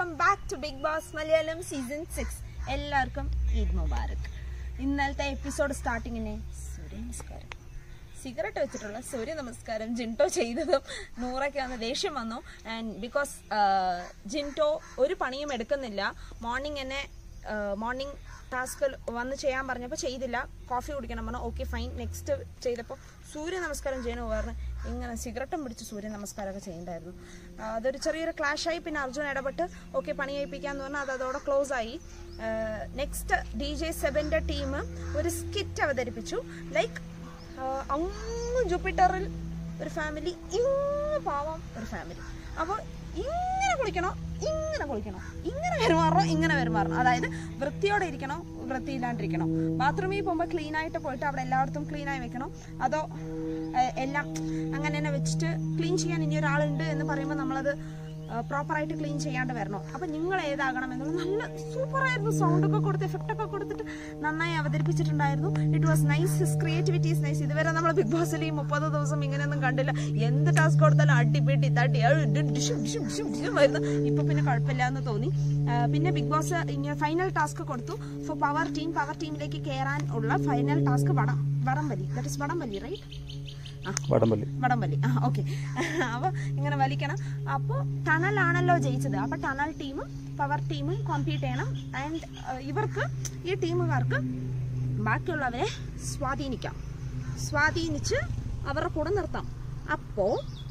welcome back to Bigg Boss Malayalam season six എല്ലാവർക്കും ഈദ് മുബാറക് ഇന്നലത്തെ episode സ്റ്റാർട്ടിങ്ങിനെ സൂര്യ നമസ്കാരം സിഗരറ്റ് വെച്ചിട്ടുള്ള സൂര്യ നമസ്കാരം ജിൻടോ ചെയ്തതും നൂറൊക്കെ വന്ന് ദേഷ്യം വന്നു ആൻഡ് ബിക്കോസ് ജിൻടോ ഒരു പണിയും എടുക്കുന്നില്ല മോർണിംഗ് എന്നെ മോർണിംഗ് ടാസ്ക് വന്ന് ചെയ്യാൻ പറഞ്ഞപ്പോൾ ചെയ്തില്ല കോഫി കുടിക്കണം പറഞ്ഞു ഓക്കെ ഫൈൻ നെക്സ്റ്റ് ചെയ്തപ്പോൾ സൂര്യ നമസ്കാരം ചെയ്യണമെന്ന് പറഞ്ഞു ഇങ്ങനെ സിഗരറ്റും പിടിച്ച് സൂര്യ നമസ്കാരമൊക്കെ ചെയ്യണ്ടായിരുന്നു ആ, അതൊരു ചെറിയൊരു ക്ലാഷായി പിന്നെ അർജുൻ ഇടപെട്ട് ഓക്കെ പണി കഴിപ്പിക്കാന്ന് പറഞ്ഞാൽ അത് അതോടെ ക്ലോസ് ആയി നെക്സ്റ്റ് ഡി ജെ സെവൻ്റെ ടീം ഒരു സ്കിറ്റ് അവതരിപ്പിച്ചു ലൈക്ക് അങ്ങ് ജൂപ്പിറ്ററിൽ ഒരു ഫാമിലി ഇങ്ങ് പാവം ഒരു ഫാമിലി അപ്പോൾ ഇങ്ങനെ കുളിക്കണോ ഇങ്ങനെ കുളിക്കണോ ഇങ്ങനെ പെരുമാറണോ ഇങ്ങനെ പെരുമാറണം അതായത് വൃത്തിയോടെ ഇരിക്കണോ വൃത്തിയില്ലാണ്ടിരിക്കണോ ബാത്റൂമിൽ പോകുമ്പോൾ ക്ലീൻ ആയിട്ട് പോയിട്ട് അവിടെ എല്ലായിടത്തും ക്ലീൻ ആയി വെക്കണോ അതോ ഏഹ്, എല്ലാം അങ്ങനെ തന്നെ വെച്ചിട്ട് ക്ലീൻ ചെയ്യാൻ ഇനി ഒരാളുണ്ട് എന്ന് പറയുമ്പോൾ നമ്മളത് പ്രോപ്പറായിട്ട് ക്ലീൻ ചെയ്യാണ്ട് വരണോ അപ്പൊ നിങ്ങൾ ഏതാകണം എന്നുള്ളത് നല്ല സൂപ്പർ ആയിരുന്നു സൗണ്ട് ഒക്കെ കൊടുത്ത് എഫക്റ്റ് ഒക്കെ കൊടുത്തിട്ട് നന്നായി അവതരിപ്പിച്ചിട്ടുണ്ടായിരുന്നു it was nice his creativity is nice ഇതുവരെ നമ്മൾ ബിഗ് ബോസിൽ ഈ മുപ്പത് ദിവസം ഇങ്ങനെയൊന്നും കണ്ടില്ല എന്ത് ടാസ്ക് കൊടുത്താലും അടിപിടി തട്ടി അത് ഡും ഡിഷും ഡിഷും ഡിഷും ഡിഷും ആയിരുന്നു ഇപ്പൊ പിന്നെ കുഴപ്പമില്ല എന്ന് തോന്നി ആ, പിന്നെ ബിഗ് ബോസ് ഇങ്ങനെ ഫൈനൽ ടാസ്ക് കൊടുത്തു ഫോർ പവർ ടീം പവർ ടീമിലേക്ക് കയറാൻ ഉള്ള ഫൈനൽ ടാസ്ക് വടം വടംവലി ദാറ്റ് ഇസ് വടംവലി റൈറ്റ് ആ വടംവലി വടംവലി ആ ഓക്കെ അപ്പോൾ ഇങ്ങനെ വലിക്കണം അപ്പോൾ ടണലാണല്ലോ ജയിച്ചത് അപ്പോൾ ടണൽ ടീമും പവർ ടീമും കോമ്പീറ്റ് ചെയ്യണം ആൻഡ് ഇവർക്ക് ഈ ടീമുകാർക്ക് ബാക്കിയുള്ളവരെ സ്വാധീനിക്കാം സ്വാധീനിച്ച് അവരുടെ കൂടെ നിർത്താം അപ്പോൾ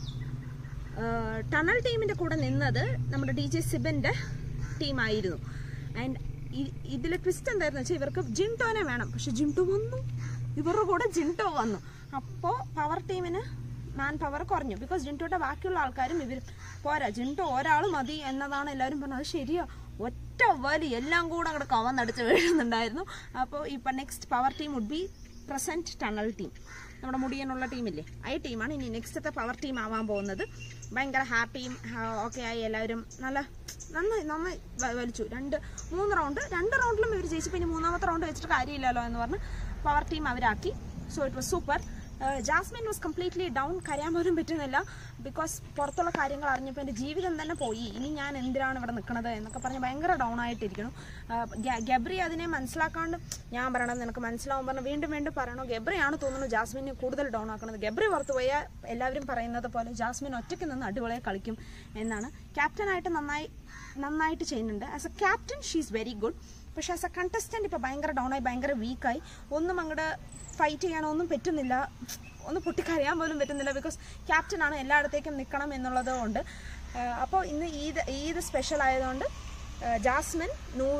ടണൽ ടീമിന്റെ കൂടെ നിന്നത് നമ്മുടെ ഡി ജെ സിബന്റെ ടീമായിരുന്നു ആൻഡ് ഇതിൽ ട്വിസ്റ്റ് എന്തായിരുന്നു വെച്ചാൽ ഇവർക്ക് ജിൻടോനെ വേണം പക്ഷെ ജിൻടോ വന്നു ഇവരുടെ കൂടെ ജിൻടോ വന്നു അപ്പോൾ പവർ ടീമിന് മാൻ പവർ കുറഞ്ഞു ബിക്കോസ് ജിൻടോയുടെ ബാക്കിയുള്ള ആൾക്കാരും ഇവർ പോരാ ജിൻടോ ഒരാൾ മതി എന്നതാണ് എല്ലാവരും പറഞ്ഞത് അത് ശരിയാ ഒറ്റ വലി എല്ലാം കൂടെ അങ്ങോട്ട് കവന്നടിച്ച് വീഴുന്നുണ്ടായിരുന്നു അപ്പോൾ ഇപ്പം next power team would be present tunnel team നമ്മുടെ മുടിയനുള്ള ടീമില്ലേ ആ ടീമാണ് ഇനി നെക്സ്റ്റത്തെ പവർ ടീം ആവാൻ പോകുന്നത് ഭയങ്കര ഹാപ്പിയും ഒക്കെ ആയി എല്ലാവരും നല്ല നന്നായി നന്നായി വ- വലിച്ചു രണ്ട് മൂന്ന് റൗണ്ട് രണ്ട് റൗണ്ടിലും ഇവർ ജയിച്ചു പിന്നെ മൂന്നാമത്തെ റൗണ്ട് വെച്ചിട്ട് കാര്യമില്ലല്ലോ എന്ന് പറഞ്ഞ് പവർ ടീം അവരാക്കി so it was super Jasmine was completely down കരയാൻ പോലും പറ്റുന്നില്ല ബിക്കോസ് പുറത്തുള്ള കാര്യങ്ങൾ അറിഞ്ഞപ്പോൾ എൻ്റെ ജീവിതം തന്നെ പോയി ഇനി ഞാൻ എന്തിനാണ് ഇവിടെ നിൽക്കുന്നത് എന്നൊക്കെ പറഞ്ഞ് ഭയങ്കര ഡൗൺ ആയിട്ടിരിക്കണം ഗബ്രി അതിനെ മനസ്സിലാക്കാണ്ട് ഞാൻ പറയണത് നിനക്ക് മനസ്സിലാവും പറഞ്ഞ് വീണ്ടും വീണ്ടും പറയണോ ഗബ്രിയാണ് തോന്നുന്നു ജാസ്മിനെ കൂടുതൽ ഡൗൺ ആക്കുന്നത് ഗബ്രി പുറത്ത് പോയാൽ എല്ലാവരും പറയുന്നത് പോലെ ജാസ്മിൻ ഒറ്റയ്ക്ക് നിന്ന് അടിപൊളിയായി കളിക്കും എന്നാണ് ക്യാപ്റ്റനായിട്ട് നന്നായി നന്നായിട്ട് ചെയ്യുന്നുണ്ട് as a captain she is very good പക്ഷെ ആസ് എ കണ്ടസ്റ്റന്റ് ഇപ്പോൾ ഭയങ്കര ഡൗൺ ആയി ഭയങ്കര വീക്കായി ഒന്നും അങ്ങോട്ട് ഫൈറ്റ് ചെയ്യാനോ ഒന്നും പറ്റുന്നില്ല ഒന്ന് പൊട്ടിക്കരയാൻ പോലും പറ്റുന്നില്ല ബിക്കോസ് ക്യാപ്റ്റൻ ആണ് എല്ലായിടത്തേക്കും നിൽക്കണം എന്നുള്ളത് കൊണ്ട് അപ്പോൾ ഇന്ന് ഈദ് ഈദ് സ്പെഷ്യൽ ആയതുകൊണ്ട് ആ, ജാസ്മിൻ നൂറ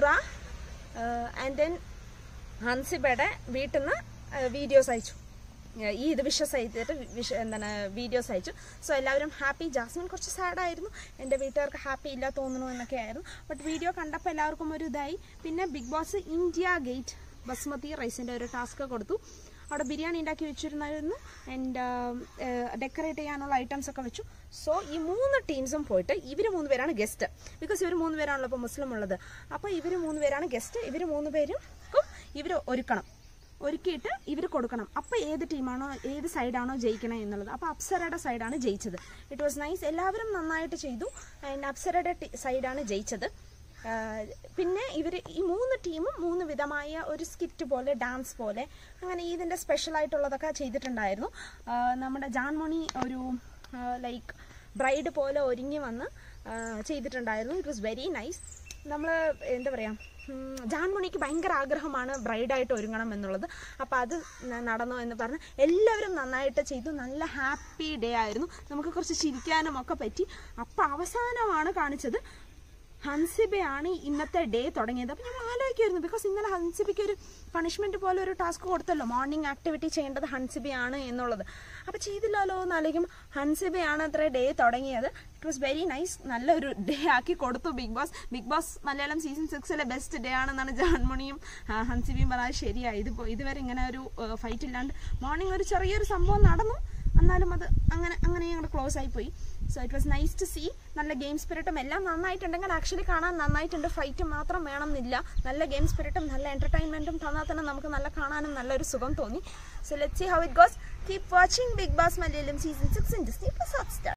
ആൻഡ് ദെൻ ഹൻസിബയുടെ വീട്ടിൽ നിന്ന് വീഡിയോസ് അയച്ചു ഏഹ് ഈ ഇത് വിഷസ് അയച്ചിട്ട് വിഷ എന്താണ് വീഡിയോസ് അയച്ചു സോ എല്ലാവരും ഹാപ്പി ജാസ്മിൻ കുറച്ച് സാഡായിരുന്നു എൻ്റെ വീട്ടുകാർക്ക് ഹാപ്പി ഇല്ല തോന്നുന്നു എന്നൊക്കെ ആയിരുന്നു ബട്ട് വീഡിയോ കണ്ടപ്പോൾ എല്ലാവർക്കും ഒരു ഇതായി പിന്നെ Bigg Boss India Gate basmati റൈസിൻ്റെ ഒരു ടാസ്ക് കൊടുത്തു അവിടെ ബിരിയാണി ഉണ്ടാക്കി വെച്ചിരുന്നായിരുന്നു ആൻഡ് ഡെക്കറേറ്റ് ചെയ്യാനുള്ള ഐറ്റംസ് ഒക്കെ വെച്ചു സോ ഈ മൂന്ന് ടീംസും പോയിട്ട് ഇവർ മൂന്ന് പേരാണ് ഗസ്റ്റ് ബിക്കോസ് ഇവർ മൂന്ന് പേരാണല്ലോ ഇപ്പോൾ മുസ്ലിം ഉള്ളത് അപ്പോൾ ഇവർ മൂന്ന് പേരാണ് ഗസ്റ്റ് ഇവർ മൂന്ന് പേരും ഇവർ ഒരുക്കണം ഒരുക്കിയിട്ട് ഇവർ കൊടുക്കണം അപ്പോൾ ഏത് ടീമാണോ ഏത് സൈഡാണോ ജയിക്കണേ എന്നുള്ളത് അപ്പോൾ അപ്സരയുടെ സൈഡാണ് ജയിച്ചത് ഇറ്റ് വാസ് നൈസ് എല്ലാവരും നന്നായിട്ട് ചെയ്തു ആൻഡ് അപ്സരയുടെ സൈഡാണ് ജയിച്ചത് ആഹ് പിന്നെ ഇവർ ഈ മൂന്ന് ടീമും മൂന്ന് വിധമായ ഒരു സ്കിറ്റ് പോലെ ഡാൻസ് പോലെ അങ്ങനെ ഇതിൻ്റെ സ്പെഷ്യലായിട്ടുള്ളതൊക്കെ ചെയ്തിട്ടുണ്ടായിരുന്നു ആഹ് നമ്മുടെ ജാൻമണി ഒരു ലൈക്ക് ബ്രൈഡ് പോലെ ഒരുങ്ങി വന്ന് ആഹ് ചെയ്തിട്ടുണ്ടായിരുന്നു ഇറ്റ് വാസ് വെരി നൈസ് നമ്മൾ എന്താ പറയുക ജാൻമണിക്ക് ഭയങ്കര ആഗ്രഹമാണ് ബ്രൈഡായിട്ട് ഒരുങ്ങണം എന്നുള്ളത് അപ്പോൾ അത് ന- നടന്നു എന്ന് പറഞ്ഞ് എല്ലാവരും നന്നായിട്ട് ചെയ്തു നല്ല ഹാപ്പി ഡേ ആയിരുന്നു നമുക്ക് കുറച്ച് ചിരിക്കാനും ഒക്കെ പറ്റി അപ്പോൾ അവസാനമാണ് കാണിച്ചത് ഹൻസിബയാണ് ഇന്നത്തെ ഡേ തുടങ്ങിയത് അപ്പം ഞങ്ങൾ ആലോചിക്കുമായിരുന്നു ബിക്കോസ് ഇന്നലെ ഹൻസിബയ്ക്ക് ഒരു പണിഷ്മെന്റ് പോലെ ഒരു ടാസ്ക് കൊടുത്തല്ലോ മോർണിംഗ് ആക്ടിവിറ്റി ചെയ്യേണ്ടത് ഹൻസിബയാണ് എന്നുള്ളത് അപ്പോൾ ചെയ്തില്ലല്ലോ എന്ന് ആലോചിക്കും ഹൻസിബയാണ് അത്ര ഡേ തുടങ്ങിയത് ഇറ്റ് വാസ് വെരി നൈസ് നല്ലൊരു ഡേ ആക്കി കൊടുത്തു Bigg Boss Bigg Boss Malayalam season സിക്സിലെ ബെസ്റ്റ് ഡേ ആണെന്നാണ് ജാൻമണിയും ആ, ഹൻസിബയും പറഞ്ഞത് ശരിയായി ഇത് ഇതുവരെ ഇങ്ങനെ ഒരു ഫൈറ്റ് ഇല്ലാണ്ട് മോർണിംഗ് ഒരു ചെറിയൊരു സംഭവം നടന്നു എന്നാലും അത് അങ്ങനെ അങ്ങനെ അങ്ങോട്ട് ക്ലോസ് ആയി പോയി so it was nice to see നല്ല ഗെയിം സ്പിരിറ്റും എല്ലാം നന്നായിട്ടുണ്ടെങ്കിൽ ആക്ച്വലി കാണാൻ നന്നായിട്ടുണ്ട് ഫൈറ്റ് മാത്രം വേണമെന്നില്ല നല്ല ഗെയിം സ്പിരിറ്റും നല്ല എന്റർടൈൻമെന്റും തന്നാൽ തന്നെ നമുക്ക് നല്ല കാണാനും നല്ലൊരു സുഖം തോന്നി so let see how it goes keep watching Bigg Boss Malayalam season six in Disney plus hot star